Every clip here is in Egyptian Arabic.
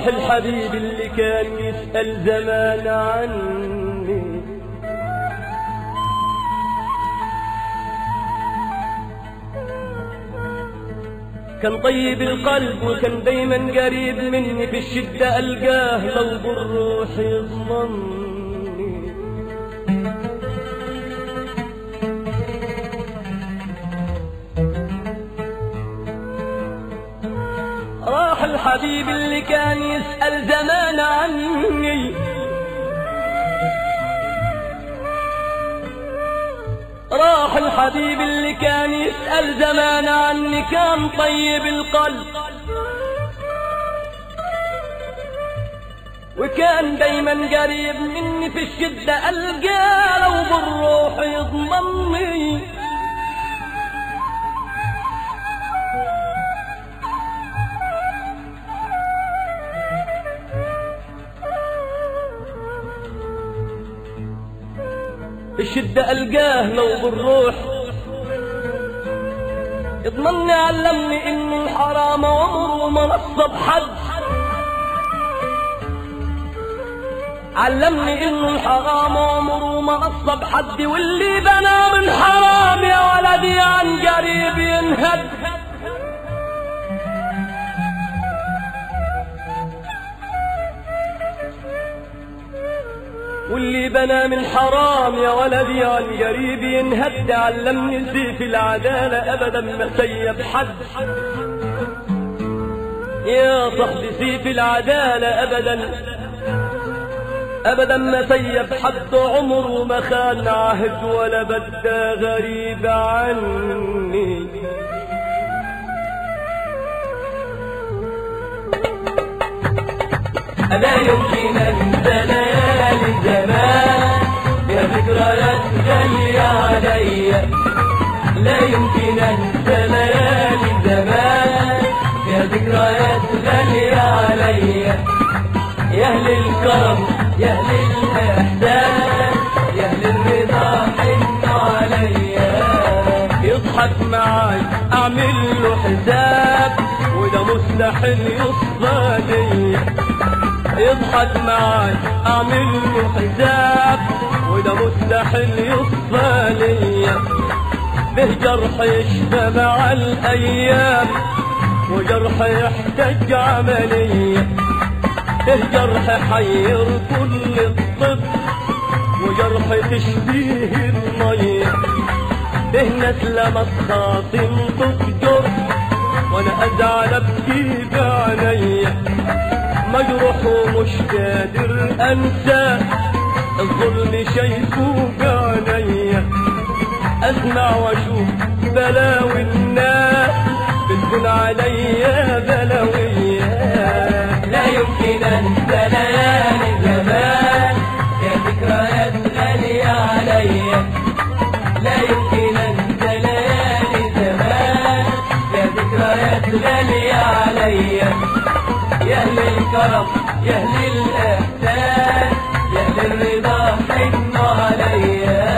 راح الحبيب اللي كان يسأل زمان عني كان طيب القلب وكان دايما قريب مني في الشدة ألقاه لو بالروح يضمني راح الحبيب اللي كان يسأل زمان عني راح الحبيب اللي كان يسأل زمان عني كان طيب القلب وكان دايما قريب مني في الشدة ألقاه لو بالروح يضمني الشدة ألقاه لو بالروح يضمني علمني إن الحرام عمره ما نصب حد علمني إن الحرام عمره ما نصب حد واللي بنى من حرام يا ولدي عن قريب ينهد واللي بنى من حرام يا ولدي عن قريب ينهد علمني سيف العدالة أبدا ما سيب حد يا صاحبي سيف العدالة أبدا أبدا ما سيب حد عمره ما خان عهد ولا بدا غريب عني لا يمكن أنسى ليالي زمان يا ذكريات غالية عليا لا يمكن أنسى ليالي زمان يا ذكريات غالية عليا يا أهل الكرم يا أهل الإحسان يا أهل الرضا حنوا عليا يضحك معاي اعمل له حساب وده مستحيل يصفى ليا يضحك معاي اعمل له حساب وده مستحيل يصفى ليا به جرح يشفى مع الايام وجرح يحتاج عمليه به جرح حير كل الطب وجرح تشبيه الميه به ناس لما تخاصم تفجر وانا ازعل ابكي بعينيا مجروح ومش قادر انسى الظلم شايفه بعينيا اسمع واشوف بلاوي الناس بتكون عليا بلاوية لا يمكن أنسى ليالي زمان يا ذكريات غالية عليا لا يمكن أنسى ليالي زمان يا ذكريات غالية عليا يا أهل الكرم يا أهل الإحسان يا أهل الرضا حنوا عليا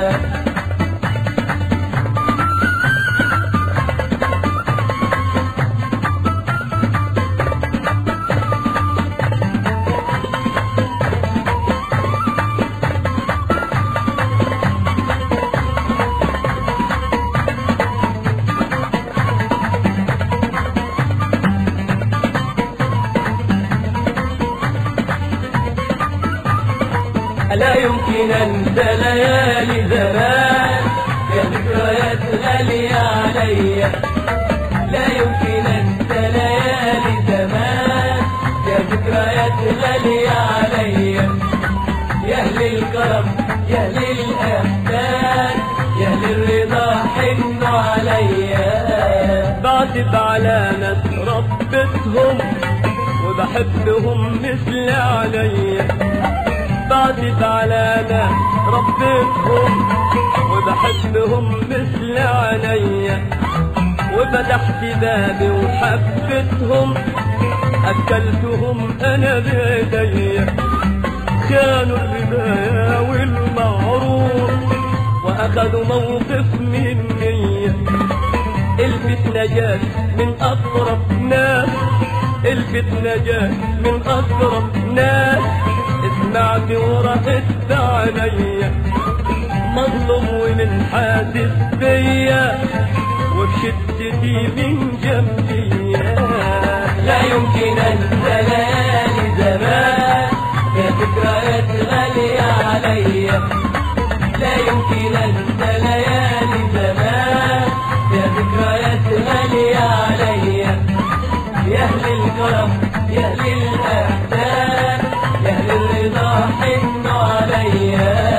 لا يمكن أنسى ليالي زمان يا ذكريات غالية عليا لا يمكن أنسى ليالي زمان يا ذكريات غالية عليا يا أهل الكرم يا أهل الإحسان يا أهل الرضا حنوا عليا بعتب على ناس ربتهم وبحبهم مثل عليا بعتب على ناس ربتهم وبحبهم مثل عليا وفتحت بابي وحبتهم أكلتهم أنا بيدي خانوا الرباية والمعروف وأخذوا موقف مني الفتنة جات من أطرف ناس الفتنة جات من أقرب ناس سمعت ورقت عليا مظلوم ومن حاسس بيا وبشدتي من جنبي لا يمكن انسى ليالي زمان يا ذكريات غالية عليا لا يمكن انسى ليالي زمان يا ذكريات غالية عليا يا اهل الكرم يا اهل الاحسان يا اهل الرضا حنوا عليا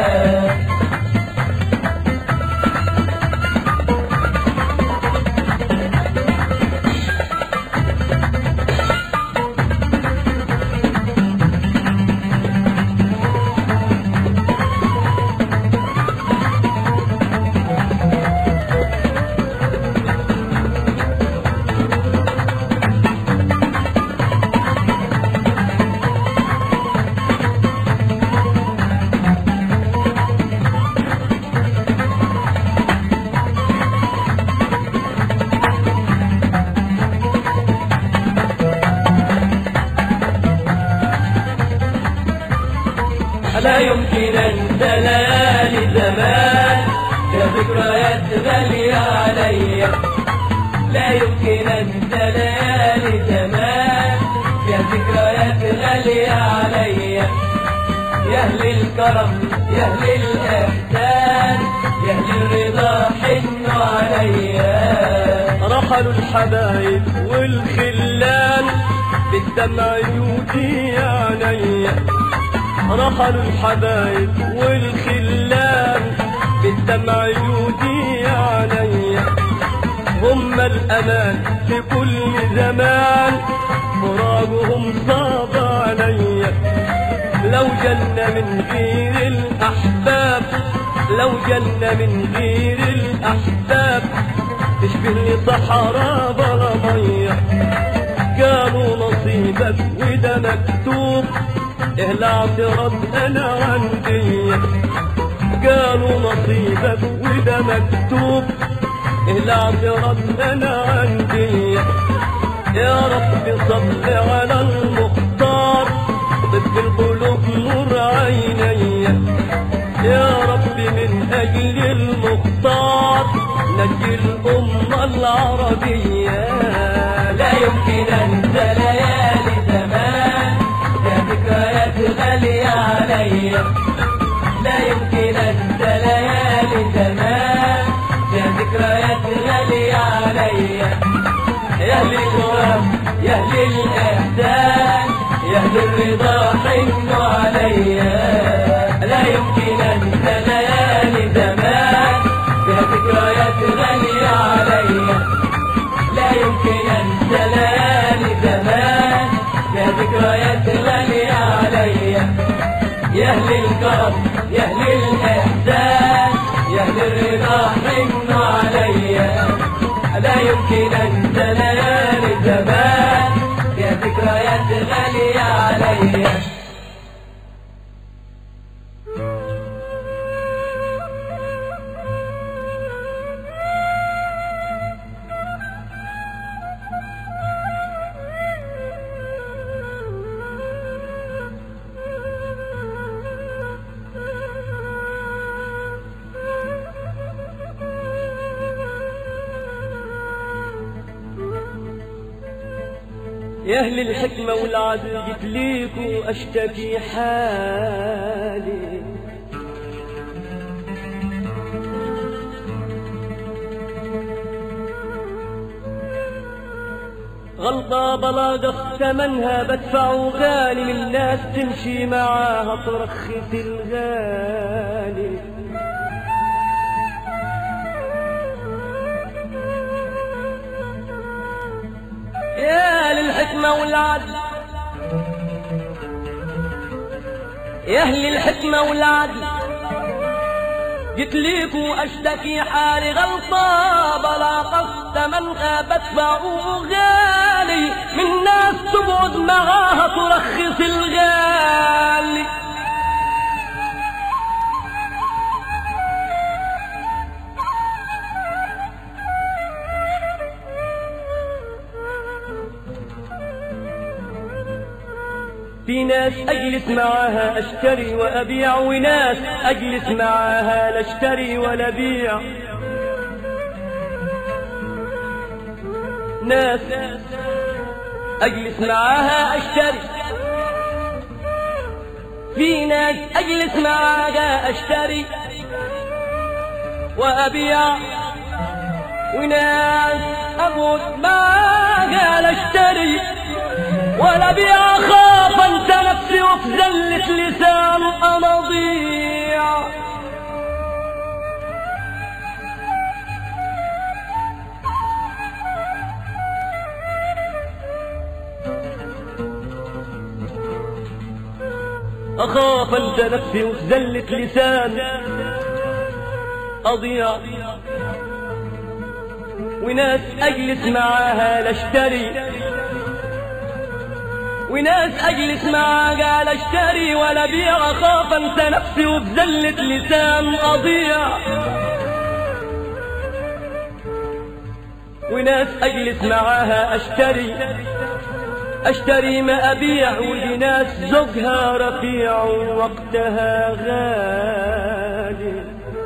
لا يمكن انسى ليالي زمان يا ذكريات غالية عليا لا يمكن انسى ليالي زمان يا ذكريات غالية عليا يا اهل الكرم يا اهل الاحسان يا اهل الرضا حنوا عليا رحلوا الحبايب والخلان بالدمع يودي عينيا رحلوا الحبايب والخلان بالدمع يودي عينيا هم الأمان في كل زمان فراقهم صعب عليا لو جنة من غير الأحباب لو جنة من غير الأحباب تشبهني صحراء بلا مية قالوا نصيبك وده مكتوب إيه الاعتراض أنا عندي قالوا نصيبك وده مكتوب إيه الاعتراض أنا عندي يا رب صل على المختار طب القلوب نور عيني يا رب من أجل المختار نجي الأمة العربية لا يمكن انسى ليالي زمان يا ذكريات غالية عليا لا يمكن انسى ليالي زمان يا ذكريات غالية عليا يا اهل الكرم يا اهل الاحسان يا اهل الرضا حنوا عليا لا يمكن انسى ليالي زمان يا ذكريات غالية عليا لا يمكن انسى ليالي زمان يا ذكريات غالية عليا يا اهل الكرم يا اهل الاحسان يا اهل الرضا حنوا عليا لا يمكن انسى ليالي زمان يا ذكريات غالية عليا يا أهل الحكمة والعدل جيت ليكوا أشتكي حالي غلطة بلاغة ثمنها بدفعه غالي من الناس تمشي معاها ترخص الغالي يا للحكمة والعدل يا أهل الحكمة والعدل جيت ليكوا أشتكي حالي غلطة بلا قصد منها بدفعه غالي من ناس تقعد معاها ترخص الغالي في ناس أجلس معاها أشتري وأبيع وناس أجلس معاها لا أشتري ولا أبيع ناس أجلس معاها أشتري في ناس أجلس معاها أشتري وأبيع وناس أموت معاها لا أشتري ولا أبيع أخاف أنت نفسي وفي زلة لسان أمضيع أخاف أنت نفسي وفي زلة لسان أضيع وناس أجلس معاها لا أشتري وناس أجلس معاها لا أشتري ولا أبيع أخاف أنت نفسي وفي زلة لسان أضيع وناس أجلس معاها أشتري أشتري ما أبيع ودي ناس زوجها رفيع وقتها غالي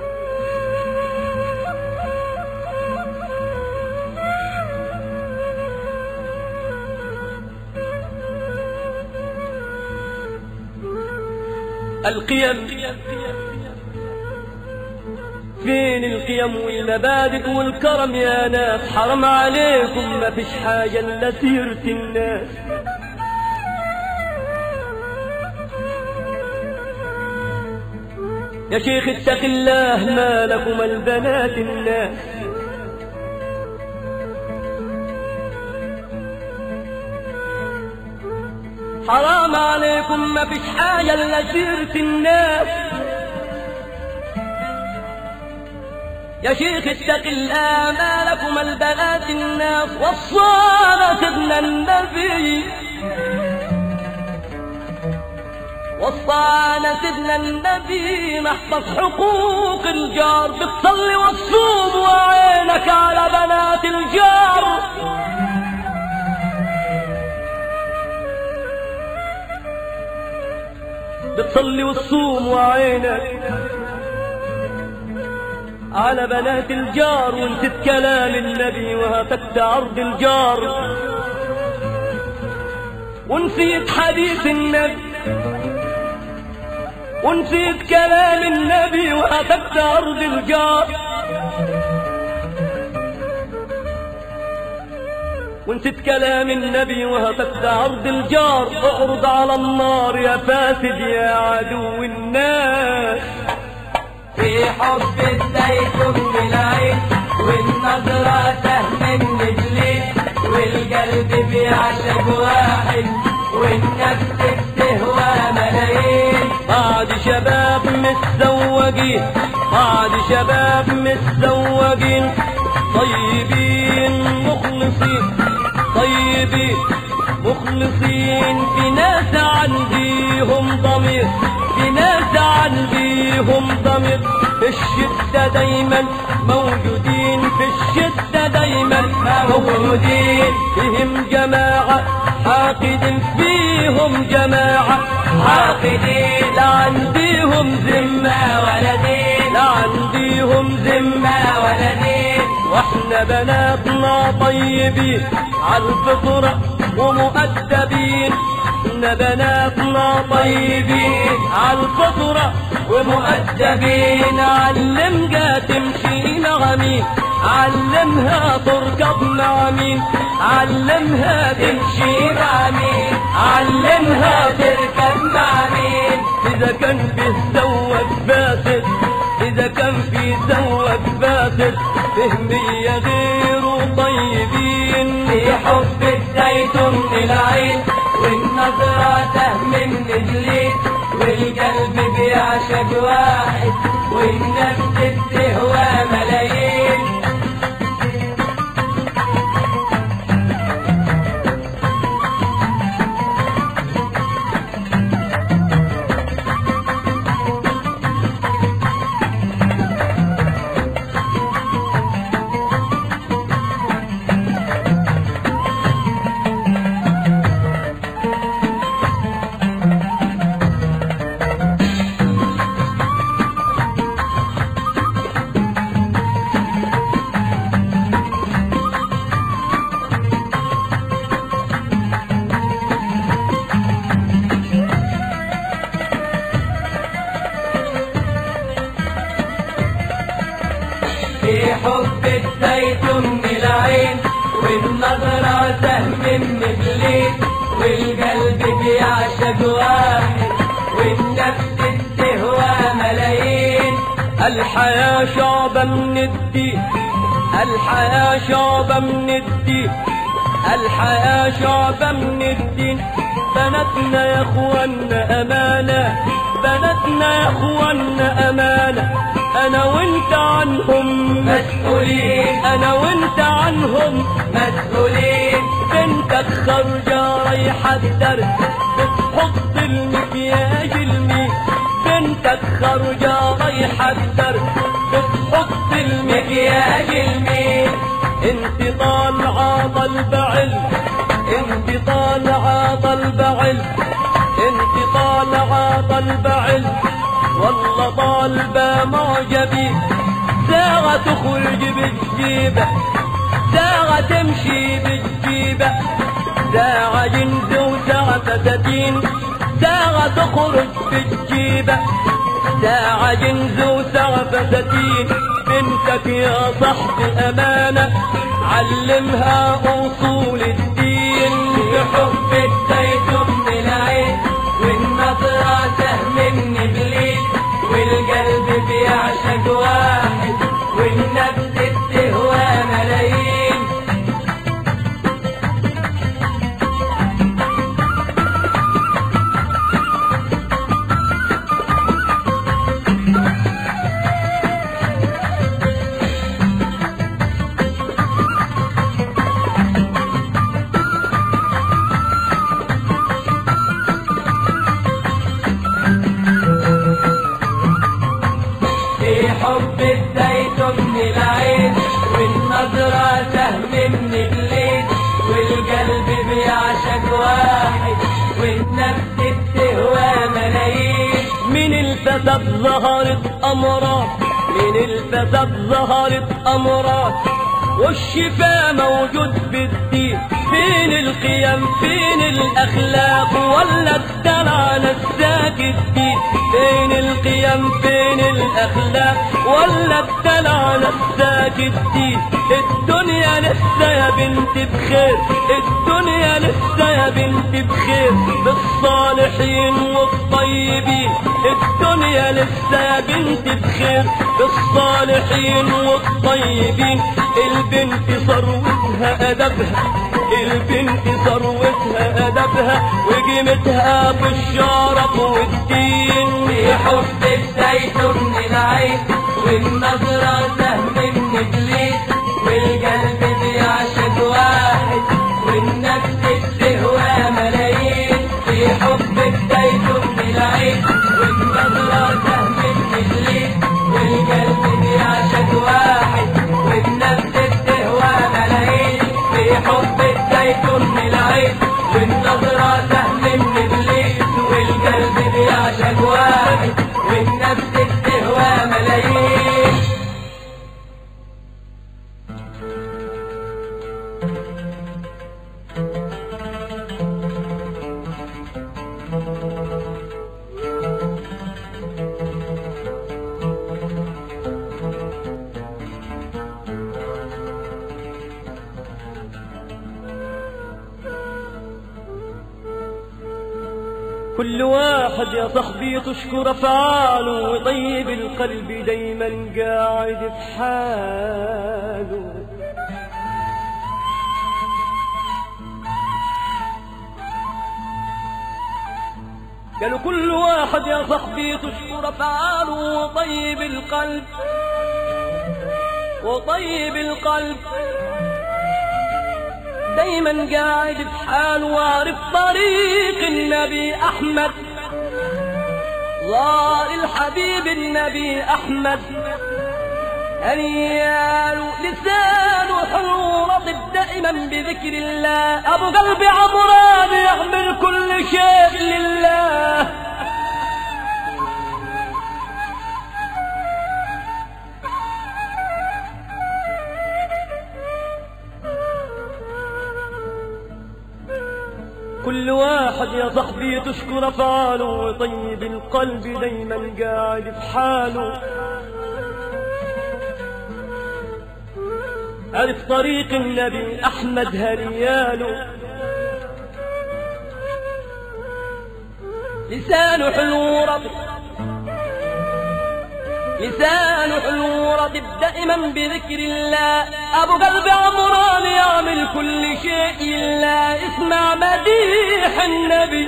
القيم فين القيم والمبادئ والكرم يا ناس حرام عليكم ما فيش حاجة إلا سيرة الناس يا شيخ اتق الله ما لكم البنات الناس حرام عليكم ما فيش حاجة إلا سيرة الناس يا شيخ اتق الله ما لكم البنات الناس وصانا سيدنا النبي وصانا سيدنا النبي نحفظ حقوق الجار بتصلي وتصوم وعينك على بنات الجار بتصلي وتصوم وعينك على بنات الجار ونسيت كلام النبي وهتكت عرض الجار ونسيت حديث النبي ونسيت كلام النبي وهتكت عرض الجار ونسيت كلام النبي وهتكت عرض الجار اعرض على النار يا فاسد يا عدو الناس في حب الزيتون بالعين والنظرة سهم النجلين والقلب بيعشق واحد والنفس بتهوى ملايين بعد شباب متزوجين بعد شباب متزوجين طيبين مخلصين طيبين مخلصين في ناس عنديهم ضمير في ناس عنديهم ضمير في الشدة دايما موجودين في الشدة دايما موجودين فيهم جماعة حاقد فيهم جماعة حاقدين لا عنديهم ذمة ولا دين لا عنديهم ذمة ولا دين واحنا بناتنا طيبين عالفطرة ومؤدبين احنا بناتنا طيبين عالفطرة ومؤدبين علمها تمشي مع مين علمها تركض مع مين علمها تمشي مع مين علمها تركب مع مين اذا كان فيه زوج فاسد اذا كان فيه زوج فاسد فهمية غيره طيبين في حب الزيتون العين والنظرة سهم النجلين والقلب بيعشق واحد والنفس بتهوى ملايين العين والنظرة سهم النبلين والقلب بيعشق واحد والنفس بتهوى ملايين الحياة شعبة من الدين الحياة شعبة من الدين الحياة شعبة من الدين بناتنا يا اخوانا امانة بناتنا يا اخوانا امانة انا وانت عنهم مسؤولين انا وانت عنهم مسؤولين بنتك خارجة رايحة الدرس بتحط المكياج المي بنتك خارجة رايحة الدرس بتحط المكياج مكياج المين انت طالعة طلب علم انت طالعة طلب علم انت طالعة طلب علم والله طالبة معجبي ساعة تخرج بالجيبة ساعة تمشي بالجيبة ساعة جنز وساعة فساتين ساعة تخرج بالجيبة ساعة جنز وساعة فساتين بنتك يا صاحبي أمانة علمها أصول الدين بحب الزيتون من العين والنظرة سهم النبلين والقلب بيعشق واحد والنفس بتهوى ملايين في حب الزيتون من العين والنظرة سهم النبلين والقلب بيعشق واحد والنفس بتهوى ملايين من الفساد ظهرت أمراض من الفساد ظهرت أمراض والشفاء موجود في الدين فين القيم فين الأخلاق ولا الدلع نساك الدين فين القيم فين الأخلاق ولا الدلع نساك الدين الدنيا لسه يا بنت بخير الدنيا لسه يا بنت بخير بالصالحين والطيبين الدنيا لسه يا بنت بخير بالصالحين والطيبين البنت ثروتها أدبها البنت ثروتها أدبها وقيمتها في الشرف والدين في حب الزيتون من العين والنظرة سهم النبلين والقلب بيعشق واحد والنفس بتهوى ملايين في حب الزيتون من العين والنظرة سهم النبلين والقلب بيعشق واحد والنفس بتهوى ملايين في حب الزيتون من العين والنظرة سهم النبلين والقلب بيعشق واحد والنفس بتهوى ملايين كل واحد يا صاحبي تشكر افعاله وطيب القلب دايما قاعد في حاله قالوا كل واحد يا صاحبي تشكر افعاله وطيب القلب وطيب القلب دايما قاعد في حاله وعارف طريق النبي احمد ظهر الحبيب النبي احمد أنيال لسانه حلو رطب دائما بذكر الله أبو قلبي عمران يعمل كل شيء لله كل واحد يا صاحبي تشكر افعاله وطيب القلب دايما قاعد في حاله عرف طريق النبي أحمد هنياله لسانه حلو رطب لسانه حلو رطب دائما بذكر الله أبو قلب عمران يعمل كل شيء إلا اسمع مديح النبي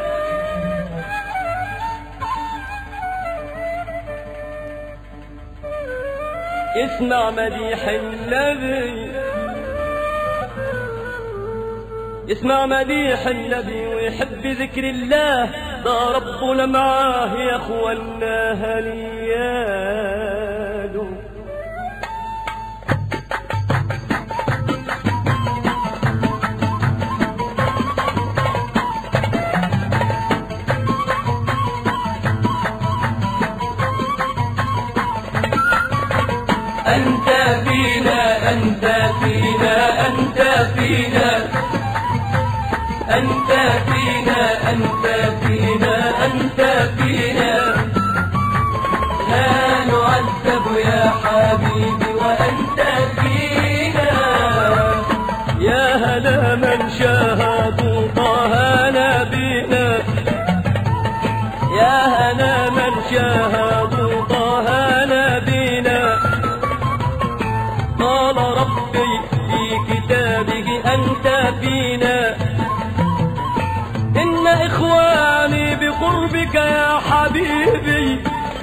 اسمع مديح النبي اسمع مديح النبي ويحب ذكر الله ده ربنا معاه يا اخوانا هنياله أنت فينا أنت فينا أنت فينا أنت فينا أنت فينا أنت فينا لا نعذب يا حبيبي وأنت فينا يا هلا من شاهدوا طه نبينا يا هلا من شاهدوا طه نبينا قال ربي في كتابه أنت فينا إن إخواني بقربك يا حبيبي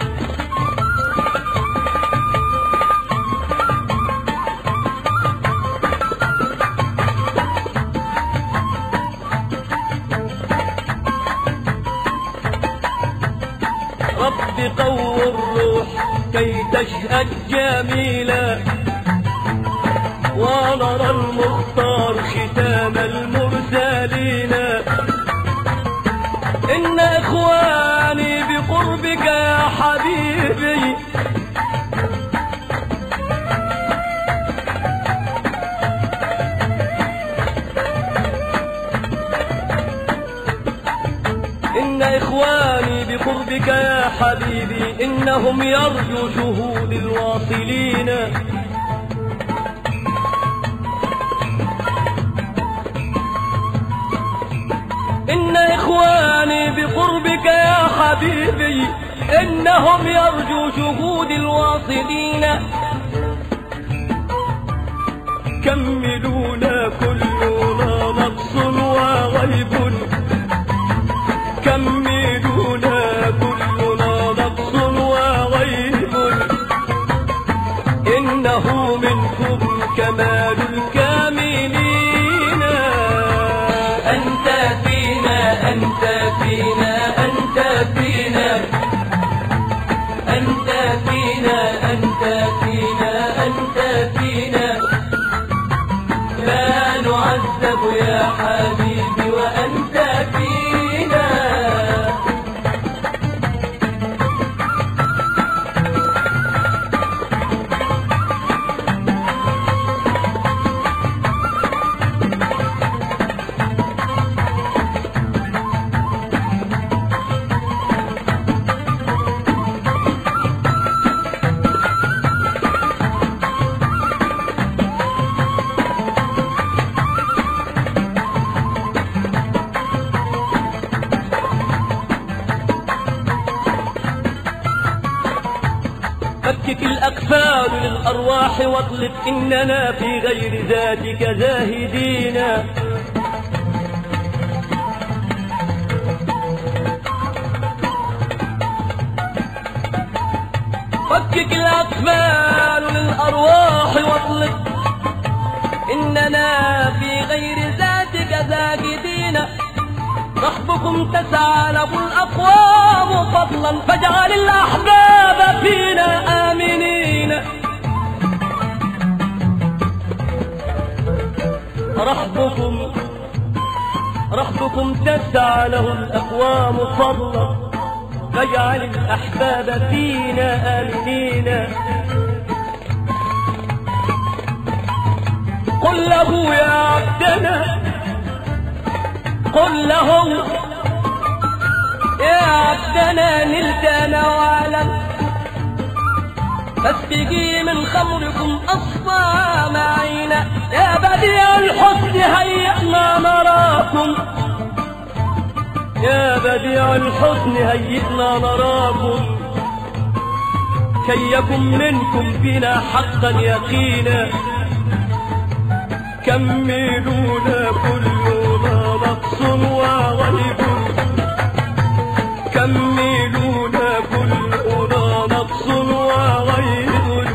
رب قو الروح كي تشهد جميلا ونرى المختار ختام المرسلين إن إخواني بقربك يا حبيبي إن إخواني بقربك يا حبيبي إنهم يرجو شهود الواصلين إن إخواني بقربك يا حبيبي إنهم يرجو شهود الواصلين كملونا كلنا نقص وغيب كملونا كلنا نقص وغيب إنه منكم كمال الكاملين أنت فينا أنت فينا أنت فينا أنت فينا أنت فينا أنت فينا لا نعذب يا حبيبي وأنت فينا فكك الأقفال للأرواح واطلق إننا في غير ذاتك زاهدين فكك الأقفال للأرواح واطلق إننا في غير ذاتك زاهدين رحبكم تسعى له الأقوام فضلا فاجعل الأحباب فينا آمنين رحبكم رحبكم تسعى له الأقوام فضلا فاجعل الأحباب فينا آمنين قل له يا عبدنا قل له يا عبدنا نلت نوالا فاسقي من خمركم أصفى معينا يا بديع الحسن هيئنا نراكم يا بديع الحسن هيئنا نراكم كي يكن منكم بنا حقا يقينا كملونا كلنا نقص وغيب كملونا كلنا نقص وغيب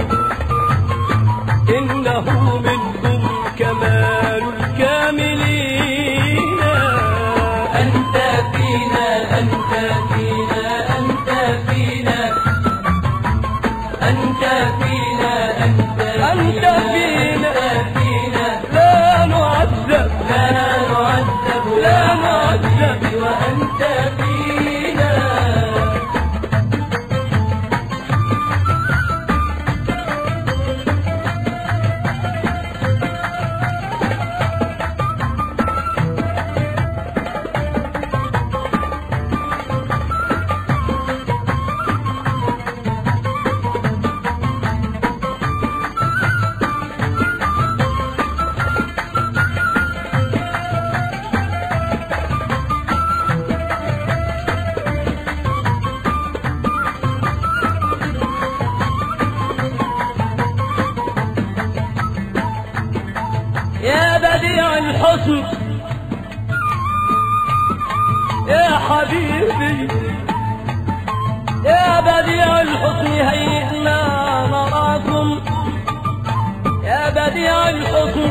إنه منكم كمال الكاملين أنت فينا أنت فينا أنت فينا أنت فينا أنت أنت فينا. فينا لا نعذب لا نعذب لا نعذب. وأنت فينا يا بديع الحسن يا حبيبي يا بديع الحسن هيئنا نراكم يا بديع الحسن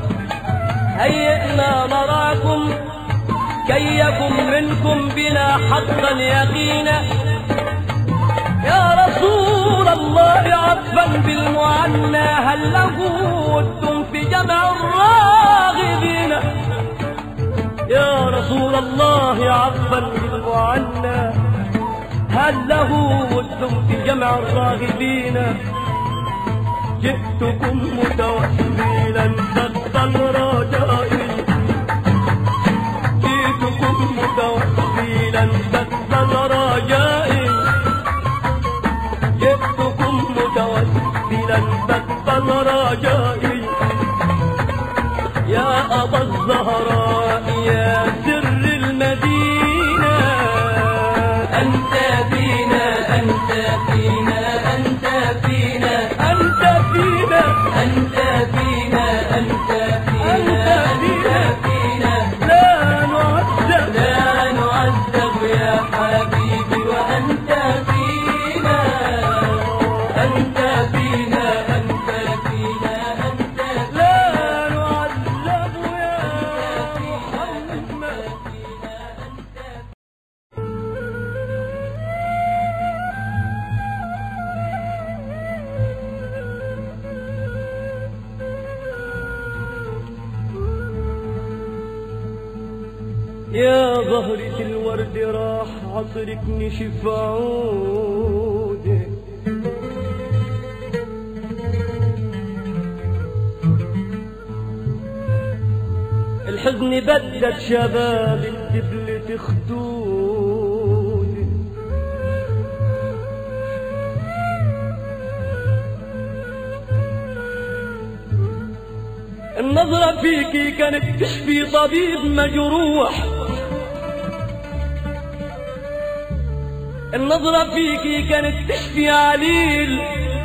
هيئنا نراكم كي يكن منكم بنا حقا يقينا يا رسول الله عفوا بالمعنى هل له ود في جمع الراغبين يا رسول الله عفوا بالمعنى هل له ود في جمع الراغبين جئتكم متوسلا سقط رجائي جئتكم متوسلا سقط رجائي جئتكم متوسلا سقف رجائي يا أبا الزهراء يا سر المدينة أنت فينا أنت فينا أنت فينا أنت فينا أنت فينا أنت فينا أنت أنت فينا لا نعذب لا نعذب يا حبيبي وأنت فينا أنت فينا أنت فينا أنت لا نعذب يا محمد يا ظهرة الورد راح عطرك نشف عودك الحزن بدد شباب الدبل خدودي النظرة فيكي كانت تشفي طبيب مجروح النظرة فيكي كانت تشفي عليل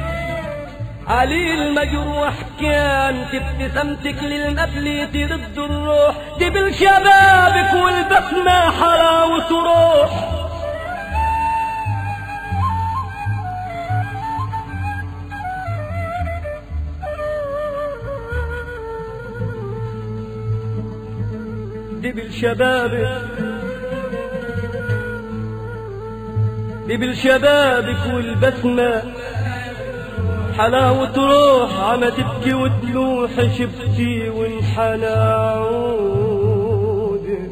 عليل مجروح كانت ابتسامتك للمفلي ترد الروح دبل شبابك والبسمة حلاوة روح دبل شبابك دبل شبابك والبسمة حلاوة روح عم تبكي وتلوح شفتي وانحنى عودك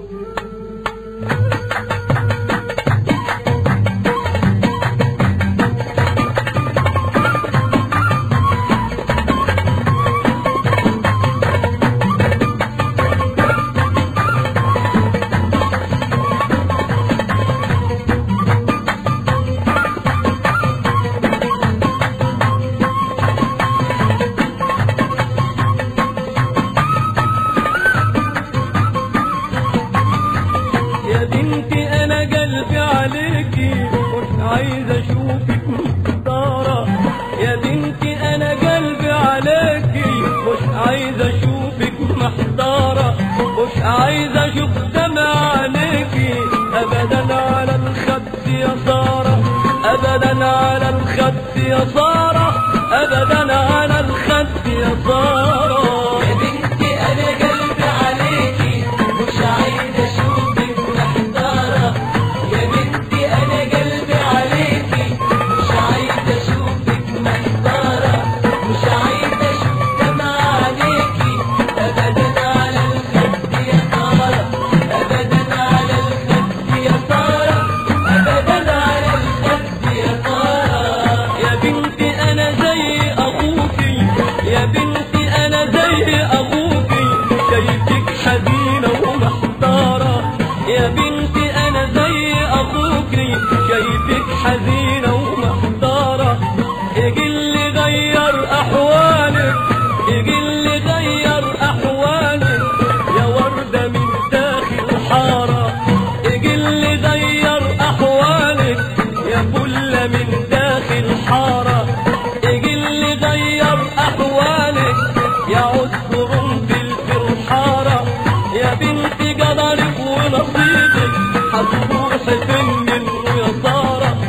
عليكي مش عايز اشوفك مختارة يا بنتي انا قلبي عليكي مش عايز اشوفك محتارة مش عايز اشوف دمع عليكي ابدا على الخد يا سارة ابدا على الخد يا سارة ابدا على الخد يا سارة يا بنتي انا قلبي عليكي مش عايز اشوفك محتارة يا بنتي انا قلبي عليكي مش عايز اشوفك محتارة مش عايز اشوف دمع عليكي ابدا على الخد يا سارة ابدا على الخد يا سارة ابدا على الخد يا سارة يا بنتي انا زي اخوكي يا بنتي انا زي اخوكي شايفك حزينة ومحتارة يا بنتي انا زي اخوكي شايفك حزينة ومحتارة اجي اللي غير احوالك اجي اللي غير احوالك يا وردة من داخل حارة اجي اللي غير احوالك يا فلة من داخل حارة اجي اللي غير احوالك يا عسر في الحارة يا بنتي قدرك ونصيبك هتروح فين منه يا سارة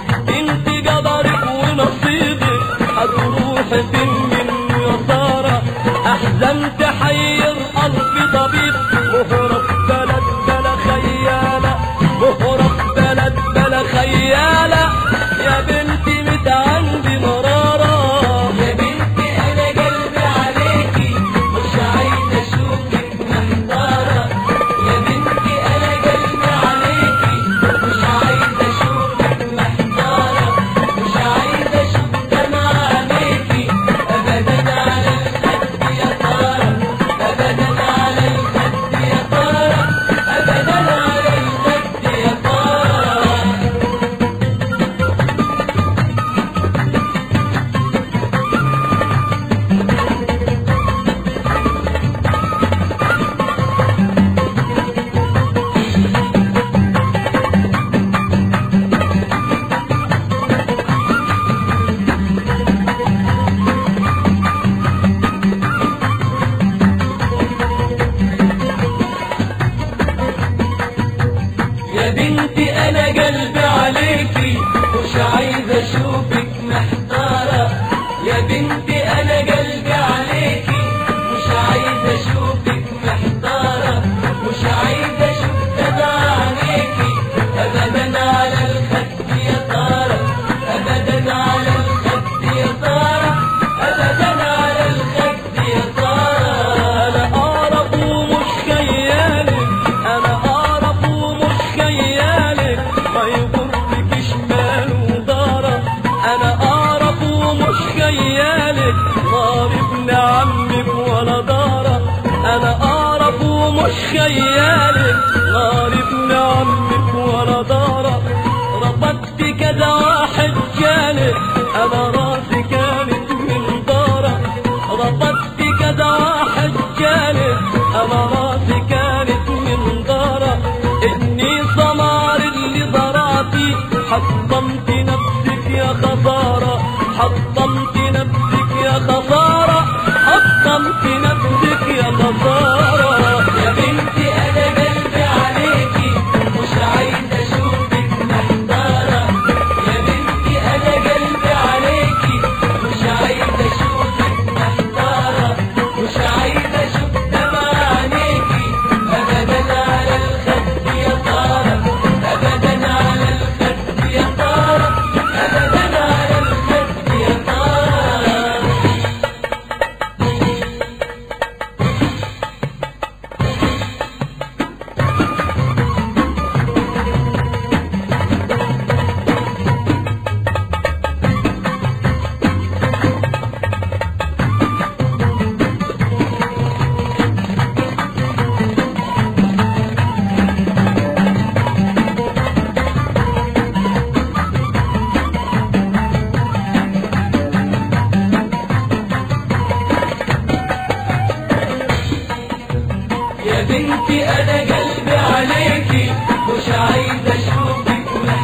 انت قدرك ونصيبك هتروح فين منه يا سارة احزن تحير الف طبيب مهرب بلد بلا خيالة مهرب بلد بلا خيالة يا بنتي مت عندي مرارة يا بنتي انا قلبي عليكي مش عايز اشوفك محتارة يا بنتي انا قلبي عليكي مش عايز اشوفك محتارة مش عايز اشوف دمع عليكي ابدا على الخد يا سارة ابدا على الخد يا سارة ابدا على الخد يا سارة يا بنتي انا قلبي عليكي مش عايز اشوفك محتارة يا بنتي انا قلبي عليكي مش عايز اشوفك محتارة مش عايز اشوف دمع عليكي ابدا على الخد يا سارة ابدا على الخد يا سارة ابدا على الخد يا سارة انا اعرف ومش خيالك انا اعرف ومش خيالك ما يضرك شمال ودارة انا اعرف ومش خيالك نار ابن عمك ولا دارة انا اعرف ومش خيالك نار ابن عمك ولا دارة رفضت كذا واحد جالك انا راسي كانت من دارة رفضت كذا واحد جالك انا راسي كانت من دارة اني سمار اللي ضرعتي حطمت نفسك يا خسارة حطمت نفسك يا خسارة حطمت نفسك يا خسارة يا بنتي انا قلبي عليكي مش عايز اشوفك محتارة يا بنتي انا قلبي عليكي مش عايز اشوفك محتارة مش عايز اشوف دمع عينيكي ابدا على الخد يا سارة ابدا على الخد يا سارة ابدا على الخد يا سارة يا بنتي انا قلبي عليكي مش عايز اشوفك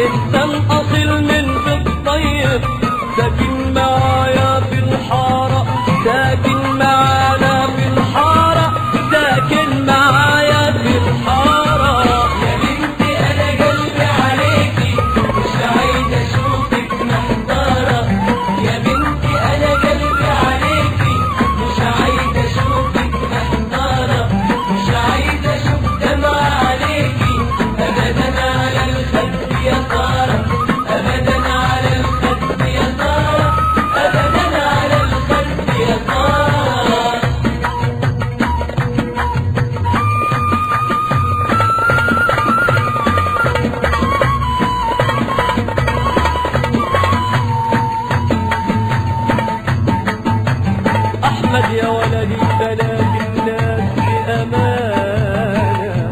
انسان اصيل من بالطيب ساكن معايا في الحارة ساكن معانا في الحارة ساكن معايا في الحارة يا بنتي انا قلبي عليكي مش عايز اشوفك محتارة يا بنتي انا قلبي عليكي مش عايز اشوفك محتارة مش عايز اشوف دمع عليكي ابدا على الخد يا طارة ابدا على الخد يا طارة ابدا على الخد يا طارة احمد يا ولدي بلاد الناس بامانه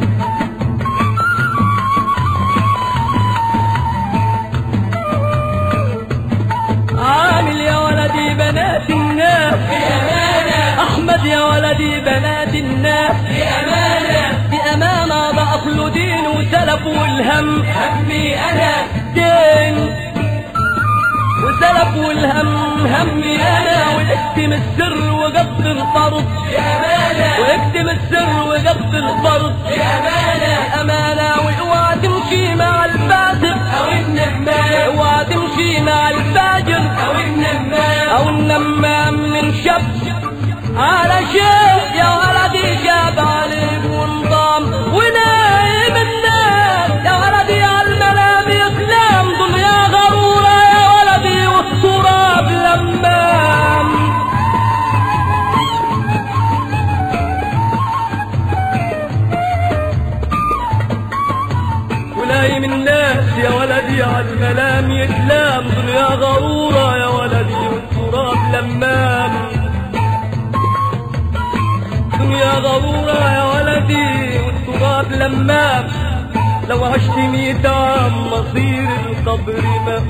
عامل يا ولدي بنات الناس بأمانة احمد يا ولدي بنات الناس بأمانة بامانه ده اصله دين وسلف والهم همي أنا دين وسلف والهم همي انا واكتم السر وقبض الفرض يا أمانة واكتم السر وقبض الفرض يا أمانة امانه واوعى تمشي مع الفاسق أو النمام اوعى تمشي مع الفاجر أو النمام او النمام من شب على شيء يا ولدي جاب عليك وانضام ونايم الناس يا ولدي على المنام اسلام دنيا غرورة يا ولدي والتراب لمام ولايم الناس يا ولدي على المنام يتلام دنيا غرورة يا ولدي والتراب لمام دنيا غرورة يا ولدي والتراب لمام لو عشت ميت عام مصير القبر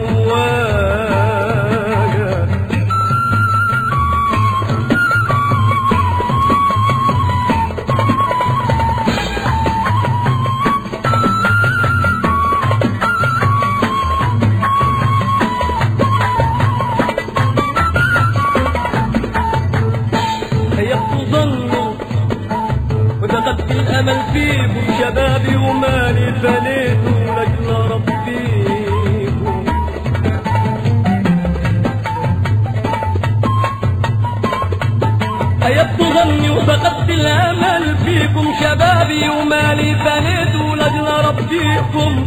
مأوايا هيبقوا ظنوا وفقدت الامل فيكم شبابي ومالي فنيتوا لاجل ربيكم هيبقوا ظني وفقدت الامل فيكم شبابي ومالي فنيتوا لاجل ربيكم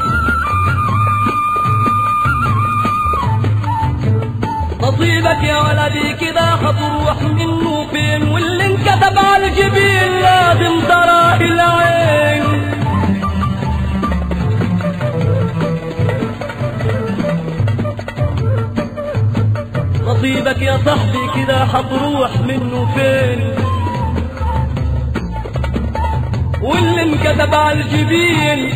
نصيبك يا ولدي كده هتروح منه فين واللي انكتب على الجبين لازم تراه العين نصيبك يا صاحبي كده هتروح منه فين واللي انكتب على الجبين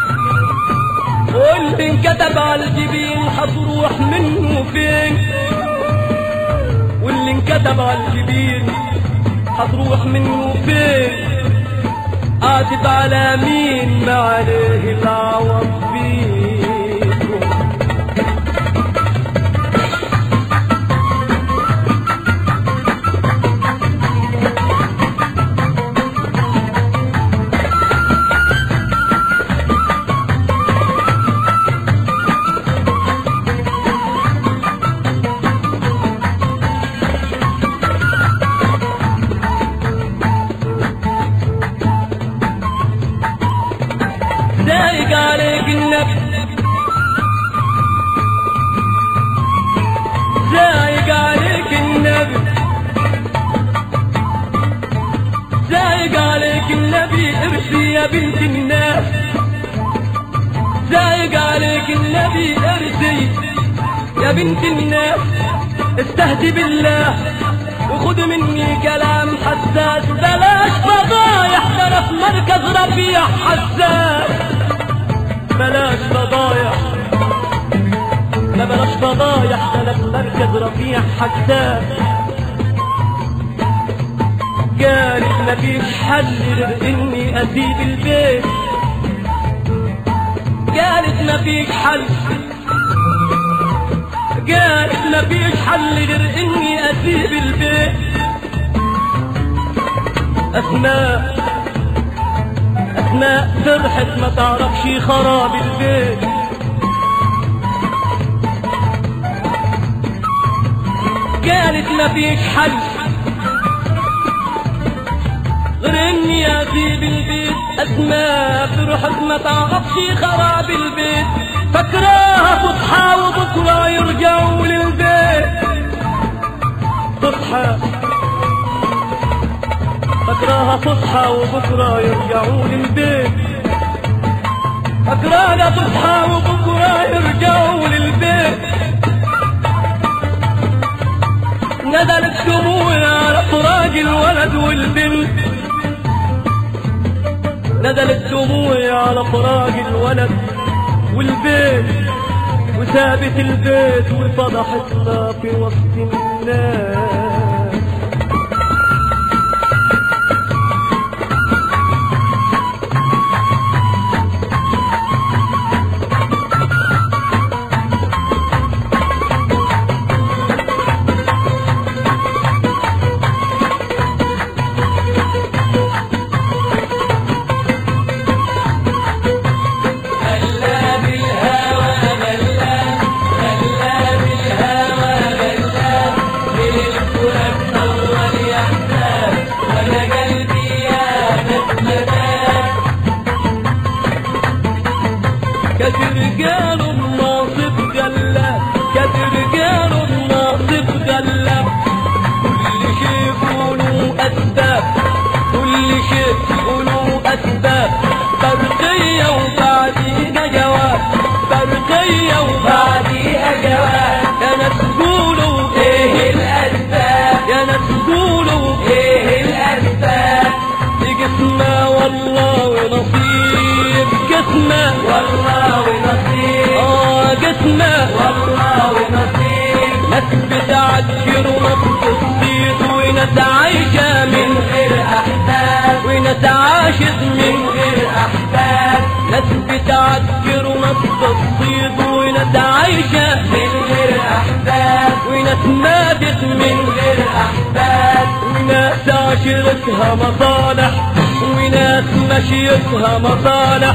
واللي انكتب على الجبين هتروح منه فين واللي انكتب على الجبين هتروح منه فين عاتب على مين ما عليه العوض فيكم زايق عليك النبي زايق عليك النبي زايق عليك النبي ارسي يا بنت الناس زايق عليك النبي ارسي يا بنت الناس استهدي بالله وخد مني كلام حساس بلاش فضايح ده انا في مركز رفيع حساس بلاش فضايح ما بلاش فضايح ده انا في مركز رفيع حساس قالت مفيش حل غير اني اسيب البيت قالت مفيش حل قالت مفيش حل غير اني اسيب البيت اسماء اسماء فرحت ما تعرفش خراب البيت قالت مفيش حل غير اني اسيب البيت اسماء فرحت ما تعرفش خراب البيت فكراها تصحى وبكره يرجعوا للبيت تصحى فكراها تصحى وبكره يرجعوا للبيت فكراها تصحى وبكره يرجعوا للبيت نزلت دموع على فراق الولد والبنت نزلت دموع على فراق الولد والبيت وسابت البيت وفضحتنا في وسط الناس هلا بالهوى هلا هلا بالهوى هلا بالفرق أول يحتاج وأنا قلبي يا مدمدان كترجال الناصب غلاب كترجال الناصب غلاب كل شيء يقولوا أسباب كل شيء يقولوا أسباب برقية وبعديها جواب برقية وبعديها جواب يا ناس قولوا إيه الأسباب يا ناس قولوا إيه الأسباب قسمة والله ونصيب قسمة والله ونصيب آه قسمة والله ونصيب ناس بتعجر وناس تصيد وناس عايشة من من غير أحباب وناس عاشت من من غير أحباب ناس بتعجر وناس تصيد وناس عايشة من غير أحباب وناس ماتت من من غير أحباب وناس عشرتها مصالح وناس مشيتها مصالح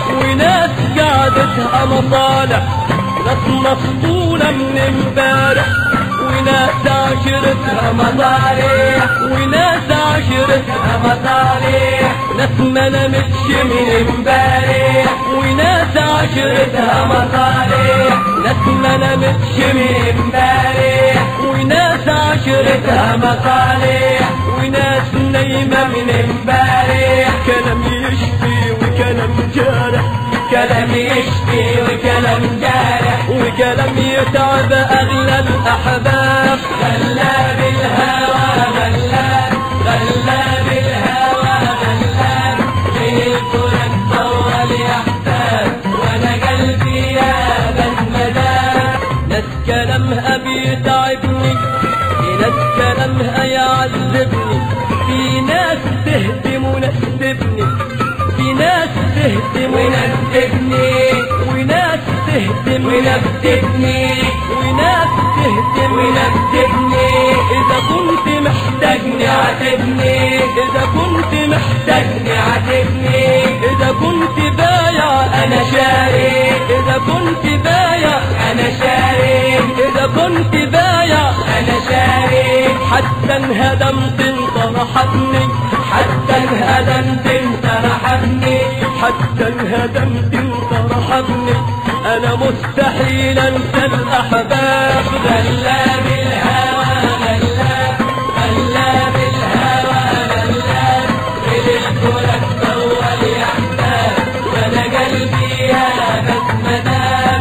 وناس قعدتها مصالح ناس مفصولة من امبارح وناس عشرتها مصالح وناس عشرتها مصالح ناس ما نامتش من امبارح وناس عشرتها مصالح ناس ما نامتش من امبارح وناس عشرتها مصالح وناس نايمة من امبارح كلام يشفي وكلام جارح كلام يشفي وكلام جارح وكلام يتعب أغلى الأحباب غلا بالهوى غلا غلا بالهوى غلا بالكرة طول يحتاج وانا قلبي يا بسمدان ناس كلامها بيتعبني في ناس كلامها يعذبني في ناس تهدم وناس تبني في ناس تهدم وناس ونبتبني وناس تهدم ونبتبني وناس تهدم ونبتبني إذا كنت محتاجني عاتبني إذا كنت محتاجني عاتبني إذا كنت بايع انا شاري إذا كنت بايع انا شاري إذا كنت بايع انا شاري حتى انهدمت انطرحتني حتى انهدمت انطرحتني حتى انهدمت انطرحتني أنا مستحيل أنسى الأحباب غلا بالهوى غلا غلا بالهوى غلا بالكرة طول يحتاج وانا قلبي يا بسمدان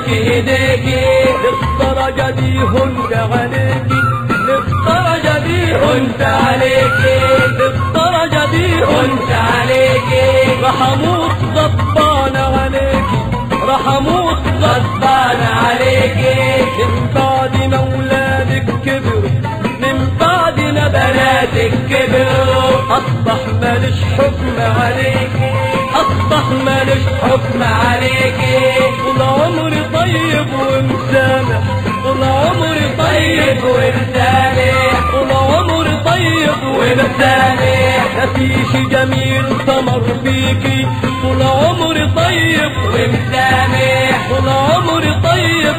عليكي ايديكي للدرجة دي هنت عليكي للدرجة دي كنت عليكي للدرجة دي كنت عليكي راح اموت غضبان عليكي راح اموت غضبان عليكي من بعد ما ولادك كبروا من بعد ما بناتك كبروا اصبح مالش حكم عليكي اصبح مالش حكم عليكي طول عمري طيب ومسامح طول عمري طيب طيب ومسامح طول عمري طيب ومسامح مفيش جميل ثمر فيكي طول عمري طيب ومسامح طول عمري طيب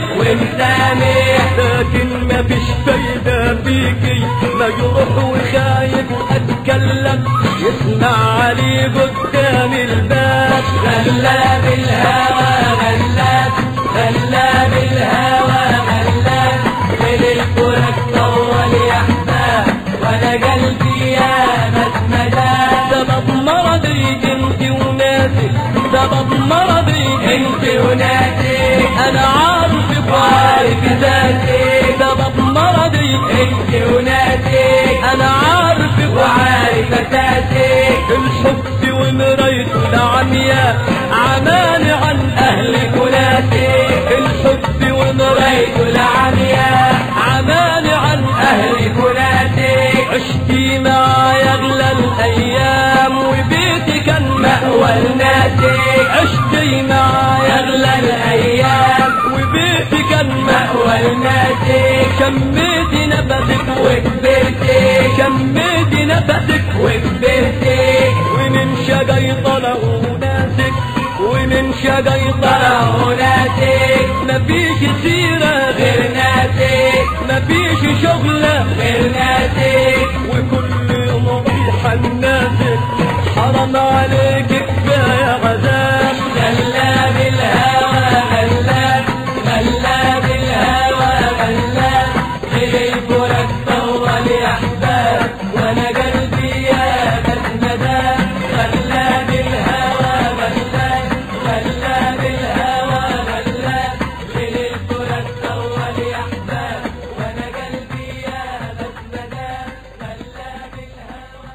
ومسامح لكن مفيش فايدة فيكي مجروح وخايف اتكلم يسمع علي قدام الباب غلاب الهوى غلاب غلاب الهوى غلاب من الفرق طول يا احباب وانا قلبي يا مسمدا سبب مرضي انت وناسي سبب مرضي انت وناسي انا عارف وعارف ذاتي سبب مرضي انت وناسي انا عارف وعارف اساسي الحب ومرايته العمياء عماني عن اهلك وناسي الحب ومرايته ريت العمياء عماني عن اهلك وناسي عشتي معايا اغلى الايام وبيتي كان مأوى الناس عشتي معايا أغلى الأيام وبيتي كان مأوى الناس شميتي نفسك وكبرتي شميتي نفسك وكبرتي ومن شقي طلعوا ناسك ومن شقي طلعوا طلعوا ناسك مفيش سيرة غير غير ناسك مفيش شغلة غير ناسك وكل يوم ريحة ناسك حرام عليك كفاية عذاب غلاب الهوى غلاب غلاب الهوى غلاب من الفرق طول يا احباب وانا قلبي يا مسمدا غلاب الهوى غلاب غلاب الهوى غلاب من الفرق طول يا احباب وانا قلبي يا مسمدا غلاب الهوى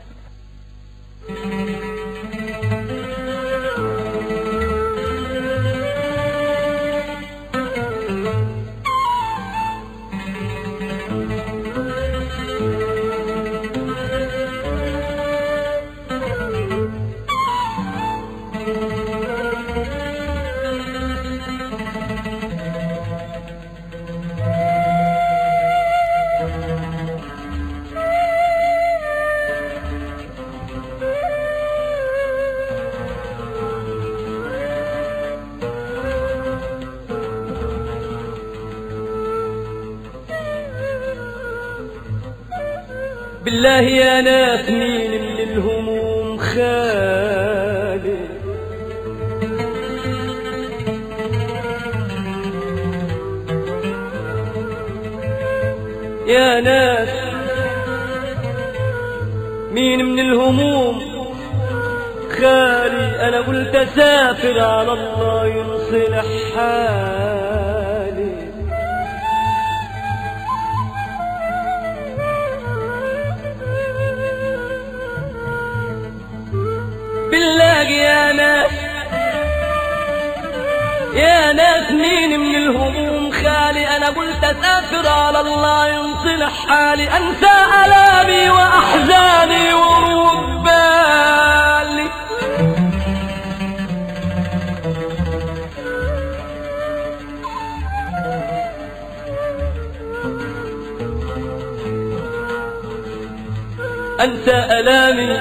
بالله يا ناس مين من الهموم خالي يا ناس مين من الهموم خالي انا قلت اسافر على الله ينصلح حالي بالله يا ناس يا ناس مين من الهموم خالي انا قلت اسافر على الله ينصلح حالي انسى الامي واحزاني وربالي انسى الامي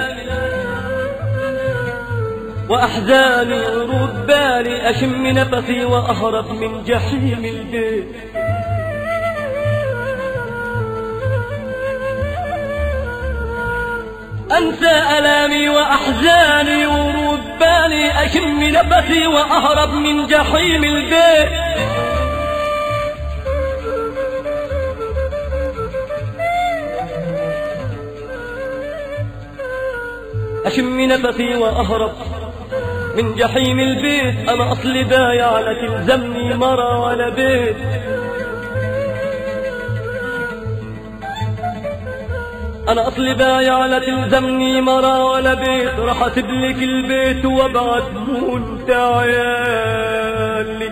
وأحزاني ورود بالي أشم نفسي وأهرب من جحيم البيت أنسى ألامي وأحزاني ورود بالي أشم نفسي وأهرب من جحيم البيت أشم نفسي وأهرب من جحيم البيت انا اصلي بايع لا تلزمني مرة ولا بيت انا اصلي بايع لا تلزمني مرة ولا بيت راح اسيب لك البيت وابعت وانت عيالي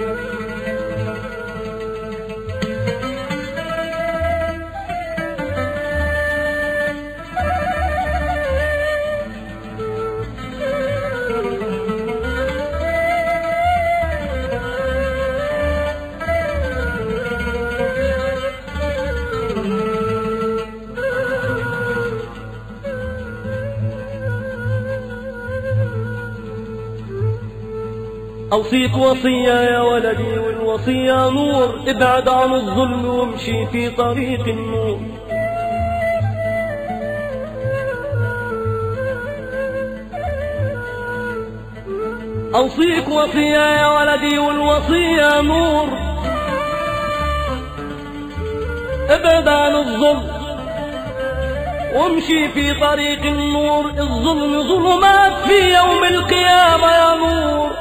أوصيك وصية يا ولدي والوصية نور ابعد عن الظلم وامشي في طريق النور أوصيك وصية يا ولدي والوصية نور ابعد عن الظلم وامشي في طريق النور الظلم ظلمات في يوم القيامة يا نور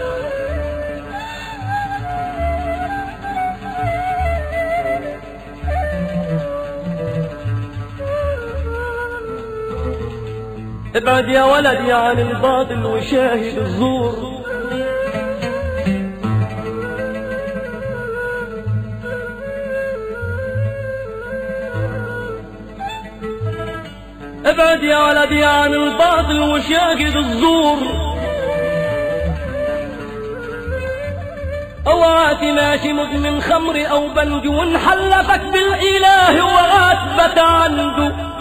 ابعد يا ولدي عن الباطل وشاهد الزور ابعد يا ولدي عن الباطل وشاهد الزور اوعات ماشي مدمن خمر او بنج وانحلفك بالاله واثبت عنده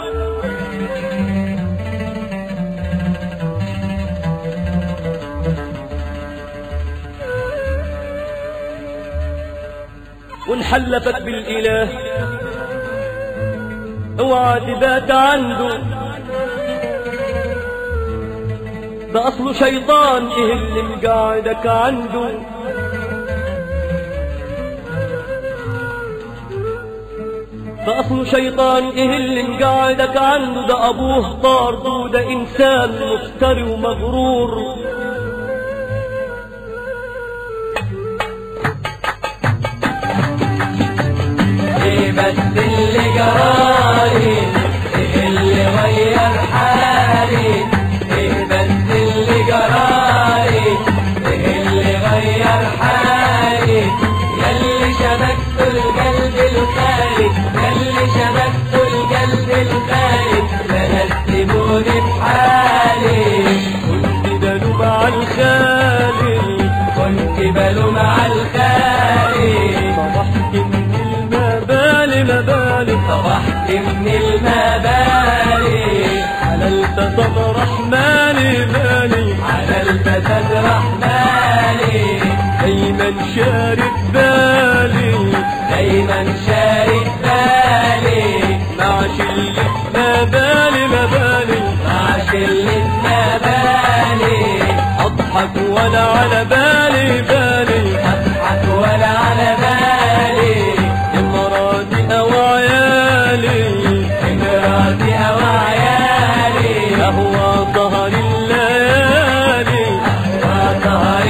وانحلفك بالاله اوعى تبات عنده ده اصله شيطان ايه اللي مقاعدك عنده ده اصله شيطان ايه اللي مقاعدك عنده ده ابوه طار ده انسان مفتري ومغرور ايه بس اللي جرالي ايه اللي غير حالي ايه بس اللي جرالي ايه اللي غير حالي ياللي شبكت القلب الخالي ياللي شبكت القلب الخالي لا تسيبوني بحالي كنت بلوم على الخالي كنت بلوم على الخالي صبحت من المبالي مبالي صبحت من المبالي حللت صدر رحماني بالي على الفتى رحمالي دايما شارد بالي دايما شارد بالي مع شلة مبالي مبالي مع شلة مبالي اضحك ولا على بالي بالي اضحك ولا على بالي امراتي او عيالي امراتي او عيالي اهوى سهر الليالي وسهر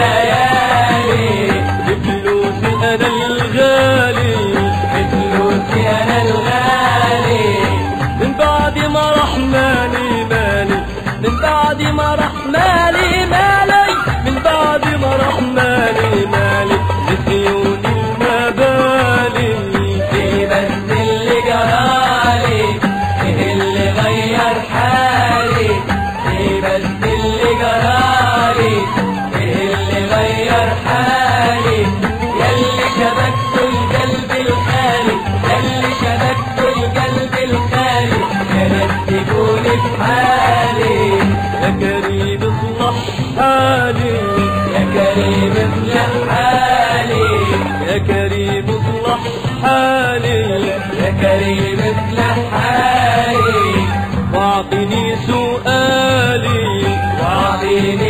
الليالي بفلوسي انا الغالي بفلوسي انا الغالي من بعد ما رحماني مالي من بعد ما رحماني مالي من بعد ما رحماني مالي نسيوني المبالي ايه بس اللي جرالي ايه اللي غير حالي ايه بس اللي جرالي ايه اللي غير حالي ياللي شبكت القلب الخالي ياللي شبكت القلب الخالي يا ناس تكوني في حالي يا كريم اصلح حالي يا كريم افلح حالي يا كريم اصلح حالي يا كريم افلح حالي واعطني سؤالي واعطيني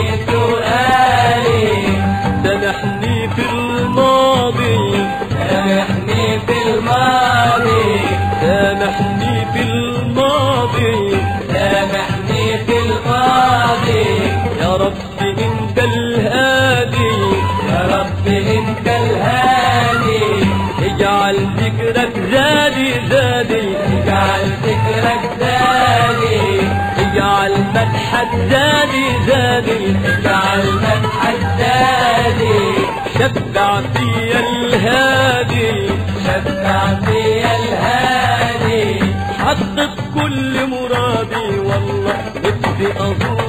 زادي زادي جعلتك حدادي شبع فيا الهادي شبع فيا الهادي حقق كل مرادي والله نفسي أزور